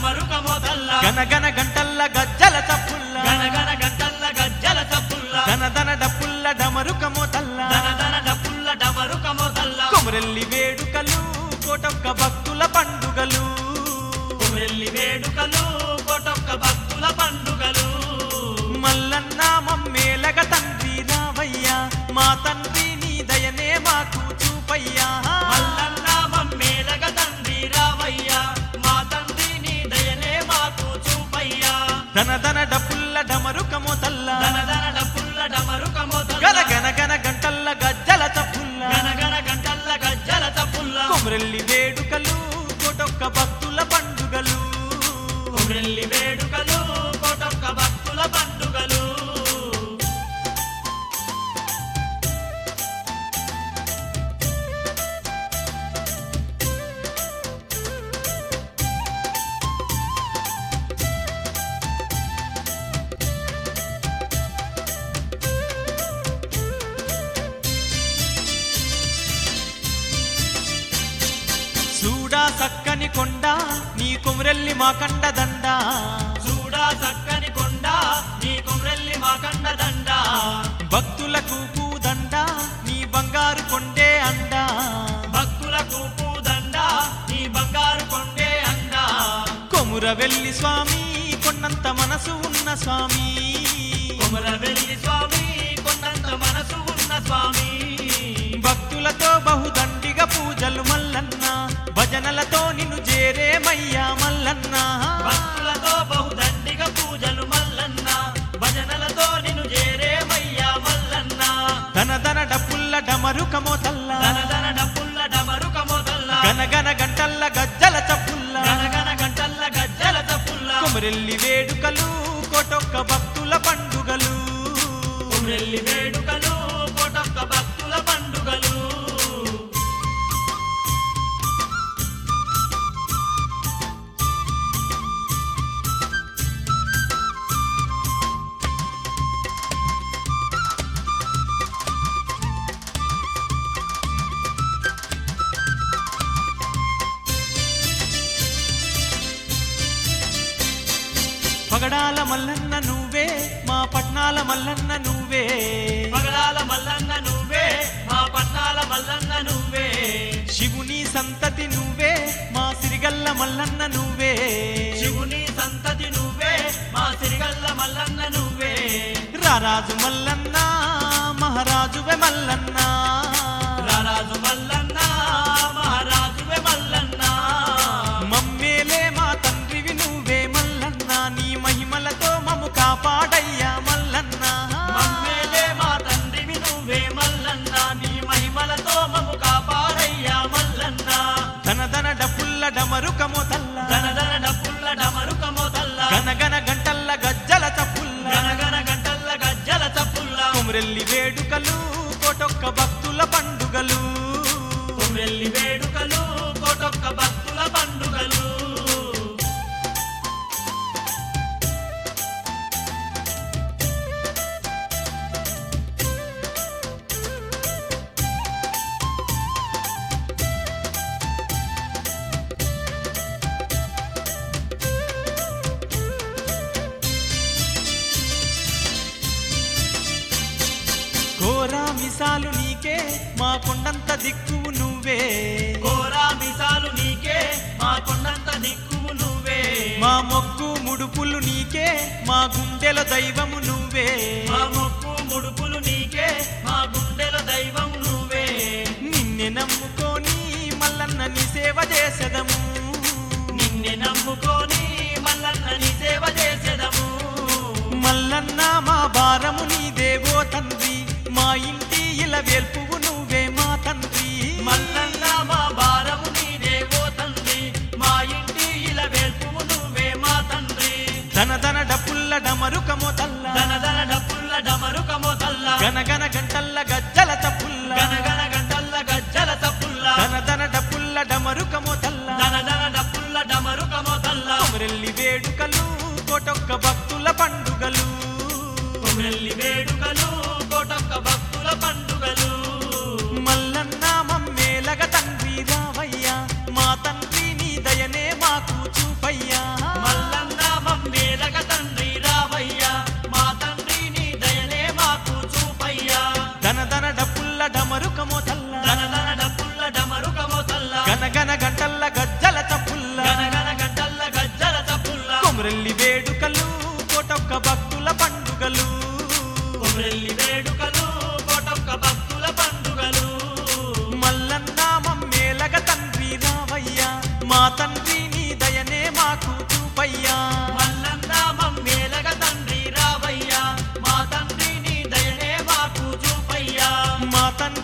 డమరుక మొదల్ల గనగన గంటల్ల గజ్జల చప్పుల్ల గనగన గంటల్ల గజ్జల చప్పుల్ల ధనధన డప్పుల్ల డమరుక మోతల్ల దన దన డప్పుల్ల డమరుక మొదల్ల కొమరెల్లి వేడుకలు కోటొక్క భక్తుల పండుగలు కుమ్రెల్లి వేడుకలు కొటొక్క భక్తుల పండుగలు మల్లన్న మమ్మేలగ తండ్రి రావయ్యా మా తండ్రి నీ దయనే మాకు చూపయ్యా మల్లన్న మమ్మేలగ తండ్రి రావయ్యా మా తండ్రి నీ దయనే మాకు చూపయ్యా ధనధన డప్పుల్ల డమరుక మోతల్ల దన దన డప్పుల్ల డమరుక మొదల్ల గన గన గన గంటల్ల గజ్జల చప్పుల్ల గనగన గంటల్ల గజ్జల చప్పుల్ల కొమరెల్లి వేడుకలు కోటొక్క భక్తుల పండుగలు కుమ్రెల్లి వేడుకలు కొటొక్క భక్తుల పండుగలు చూడా సక్కని కొండ నీ కొమరెల్లి మా కండ దండ చూడా చక్కని కొండ నీ కుమ్రెల్లి మా కండ దండ భక్తులకు పూదండ నీ బంగారు కొండే అండ భక్తులకు పూదండ నీ బంగారు కొండే అండ కొముర వెళ్ళి స్వామి కొన్నంత మనసు ఉన్న స్వామి కొమర వెళ్ళి స్వామి కొన్నంత మనసు ఉన్న స్వామి భక్తులతో బహుదండిగా పూజలు మల్లన్న భజనలతో నిన్ను చేరేమయ్యా మల్లన్న భక్తులతో బహుదండిగా పూజలు మల్లన్న భజనలతో నిన్ను చేరేమయ్యా మల్లన్న ధన ధన డప్పుల్ల డమరుక మోతల్ల దన దన డప్పుల్ల డమరుక మొదల్ల గనగన గంటల్ల గజ్జల చప్పుల్ల గనగన గంటల్ల గజ్జల తప్పుల్ల కొమరెల్లి వేడుకలు కోటొక్క భక్తుల పండుగలు కుమ్రెల్లి వేడుకలు కోటొక్క భక్తుల పండుగలు పగడాల మల్లన్న నువ్వే మా పట్నాల మల్లన్న నువ్వే పగడాల మల్లన్న నువ్వే మా పట్నాల మల్లన్న నువ్వే శివుని సంతతి నువ్వే మా సిరిగల్ల మల్లన్న నువ్వే శివుని సంతతి నువ్వే మా సిరిగల్ల మల్లన్న నువ్వే రారాజు మల్లన్న మహారాజువే మల్లన్న రారాజు మల్లన్న మహారాజువే మల్లన్న మమ్మేలే మా తండ్రివి నువ్వే మల్లన్న నీ మహిమలతో మము కాపాడయ్యా మల్లన్న మమ్మేలే మా తండ్రివి నువ్వే మల్లన్న నీ మహిమలతో మము కాపాడయ్యా మల్లన్న ధన ధన డప్పుల్ల డమరుక మోతల్ల దన దన డప్పుల్ల డమరుక మొదల్ల గనగన గంటల్ల గజ్జల చప్పుల్ల గనగన గంటల్ల గజ్జల చప్పుల్ల కొమరెల్లి వేడుకలు కోటొక్క భక్తుల పండుగలు కుమ్రెల్లి వేడుకలు కోటొక్క భక్తుల పండుగలు ఘోరా మిసాలు నీకే మా కొండంత దిక్కువు నువ్వే కోరా మిసాలు నీకే మా కొండంత దిక్కువు నువ్వే మా మొక్కు ముడుపులు నీకే మా గుండెల దైవము నువ్వే మా మొక్కు ముడుపులు నీకే మా గుండెల దైవం నువ్వే నిన్నే నమ్ముకొని మల్లన్న నీ సేవ చేసెదము నిన్నే నమ్ముకొని మల్లన్న నీ సేవ చేసేదము మల్లన్న మా భారము నీదేవో తండ్రి మా ఇంటి ఇల వేల్పువు నువ్వే మా తండ్రి మల్లన్న మా భారము నీదేవో తండ్రి మా ఇంటి ఇలా వేల్పువు నువ్వే మా తండ్రి ధన ధన డప్పుల్ల డమరుకమో తల్ల దన దన డప్పుల్ల డమరుక మొదల్ల గనగన గంటల్ల గజ్జల తప్పుల్ల గనగన గంటల్ల గజ్జల తప్పుల్ల ధన ధన డప్పుల్ల డమరుకమో తల్ల దన దన డప్పుల్ల డమరుక మొదల్ల కొమరెల్లి వేడుకలు కోటొక్క భక్తుల పండుగలు కొమ్రెల్లి వేడుకలు కోటొక్క భక్తుల పండుగలు మల్లన్న మమ్మేలగ తండ్రి రావయ్యా మా తండ్రి నీ దయనే మాకు చూపయ్యా తండ్రి